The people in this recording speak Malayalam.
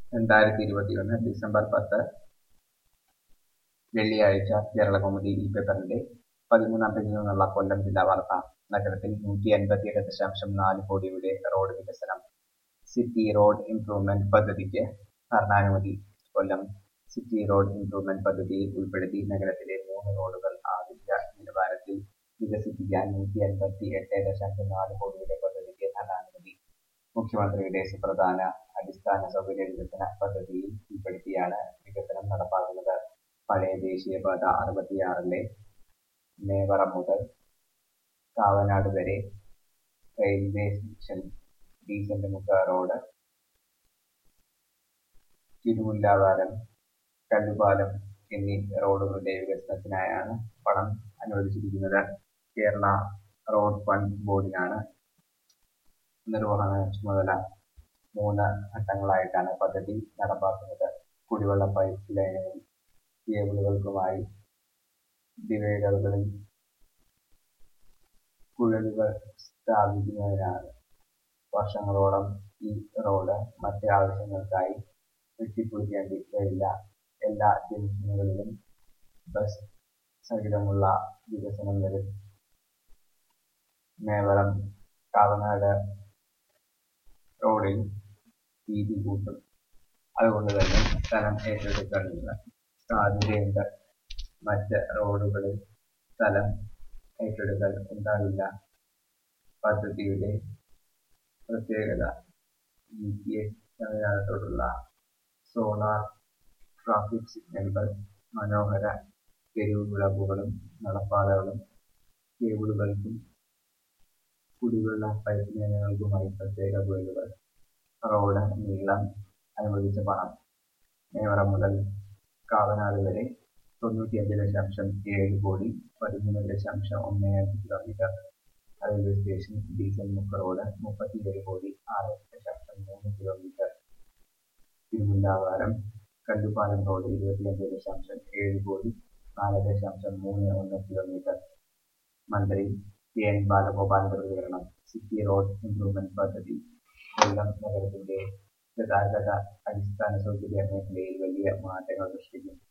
രണ്ടായിരത്തി ഇരുപത്തിയൊന്ന് ഡിസംബർ പത്ത് വെള്ളിയാഴ്ച കേരളകൗമുദി ഈ പേപ്പറിന്റെ പതിമൂന്നാം പേജിൽ നിന്നുള്ള കൊല്ലം ജില്ലാ വാർത്ത നഗരത്തിൽ നൂറ്റി അൻപത്തിയെട്ട് ദശാംശം നാല് കോടിയുടെ റോഡ് വികസനം സിറ്റി റോഡ് ഇംപ്രൂവ്മെന്റ് പദ്ധതിക്ക് ഭരണാനുമതി കൊല്ലം സിറ്റി റോഡ് ഇംപ്രൂവ്മെന്റ് പദ്ധതിയിൽ ഉൾപ്പെടുത്തി നഗരത്തിലെ മൂന്ന് റോഡുകൾ ആവശ്യ നിലവാരത്തിൽ വികസിപ്പിക്കാൻ നൂറ്റി അൻപത്തി എട്ട് ദശാംശം നാല് കോടിയുടെ പദ്ധതിക്ക് ഭരണാനുമതി മുഖ്യമന്ത്രിയുടെ സുപ്രധാന അടിസ്ഥാന സൗകര്യ വികസന പദ്ധതിയിൽ ഉൾപ്പെടുത്തിയാണ് വികസനം നടപ്പാക്കുന്നത് പഴയ ദേശീയപാത അറുപത്തിയാറിലെ മേവറം മുതൽ കാവനാട് വരെ railway station Decent Mukka road Thirumullavaram Kallupalam എന്നീ റോഡുകളുടെ വികസനത്തിനായാണ് പണം അനുവദിച്ചിരിക്കുന്നത് കേരള റോഡ് ഫണ്ട് ബോർഡിനാണ് നിർവഹണ ചുമതല മൂന്ന് ഘട്ടങ്ങളായിട്ടാണ് പദ്ധതി നടപ്പാക്കുന്നത് കുടിവെള്ള പൈപ്പ് ലൈനുകൾ കേബിളുകൾക്കുമായി ഡിവൈഡറുകളിൽ കുഴലുകൾ സ്ഥാപിക്കുന്നതിനാണ് വർഷങ്ങളോളം ഈ റോഡ് മറ്റ് ആവശ്യങ്ങൾക്കായി വെട്ടിപ്പൊളിക്കേണ്ടി വരില്ല എല്ലാ ജംഗ്ഷനുകളിലും ബസ് സഹിതമുള്ള വികസനം വരും മേവറം കാവനാട് റോഡിൽ വീതി കൂട്ടും അതുകൊണ്ട് തന്നെ സ്ഥലം ഏറ്റെടുക്കാനുള്ള സാധ്യതയുണ്ട് മറ്റ് റോഡുകളിൽ സ്ഥലം ഏറ്റെടുക്കൽ ഉണ്ടാവില്ല പദ്ധതിയുടെ പ്രത്യേകത ജി പി എസ് സംവിധാനത്തോടുള്ള സോളാർ ട്രാഫിക് സിഗ്നലുകൾ മനോഹര തെരുവ് വിളക്കുകളും നടപ്പാതകളും കേബിളുകൾക്കും കുടിവെള്ള പൈപ്പ് ലൈനുകൾക്കുമായി പ്രത്യേക കുഴലുകൾ റോഡ് നീളം അനുവദിച്ച പണം മേവറം മുതൽ കാവനാട് വരെ തൊണ്ണൂറ്റിയഞ്ച് ദശാംശം ഏഴ് കോടി പതിമൂന്ന് ദശാംശം ഒന്ന് അഞ്ച് kilometre railway station diesel Mukka road മുപ്പത്തിയേഴ് കോടി ആറ് ദശാംശം മൂന്ന് കിലോമീറ്റർ തിരുമുല്ലാവാരം കല്ലുപാലം റോഡ് ഇരുപത്തിയഞ്ച് ദശാംശം ഏഴ് കോടി നാല് ദശാംശം മൂന്ന് ഒന്ന് കിലോമീറ്റർ മന്ത്രി കെ എൻ ബാലഗോപാലിന്റെ പ്രതികരണം സിറ്റി റോഡ് ഇംപ്രൂവ്മെന്റ് പദ്ധതി കൊല്ലം നഗരത്തിന്റെ ഗതാഗത അടിസ്ഥാന സൗകര്യ മേഖലയിൽ വലിയ മാറ്റങ്ങൾ സൃഷ്ടിക്കും